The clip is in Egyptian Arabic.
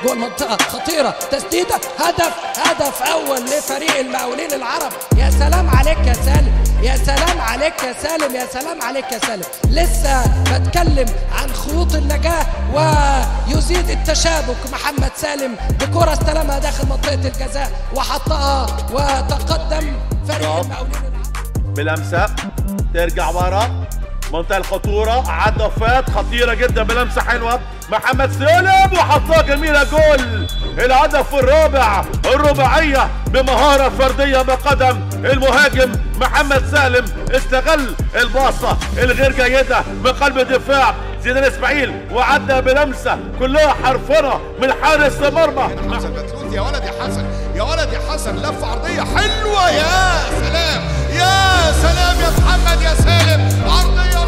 جوه المنطقه خطيره تسديده هدف هدف اول لفريق المقاولين العرب يا سلام عليك يا سالم يا سلام عليك يا سالم يا سلام عليك يا سالم لسه بتكلم عن خيوط النجاه ويزيد التشابك محمد سالم بكره استلمها داخل منطقه الجزاء وحطها وتقدم فريق برافو. المقاولين العرب بلمسه ترجع ورا منتهى الخطورة عدى فات خطيرة جدا بلمسة حلوة محمد سالم وحطها جميلة جول الهدف الرابع الرباعية بمهارة فردية بقدم المهاجم محمد سالم استغل الباصة الغير جيدة من قلب الدفاع زيدان اسماعيل وعدى بلمسة كلها حرفنة من حارس مرمى حسن بتروت يا ولد يا حسن يا ولد يا حسن لفه عرضيه حلوه يا سلام يا سلام يا محمد يا سالم عرضيه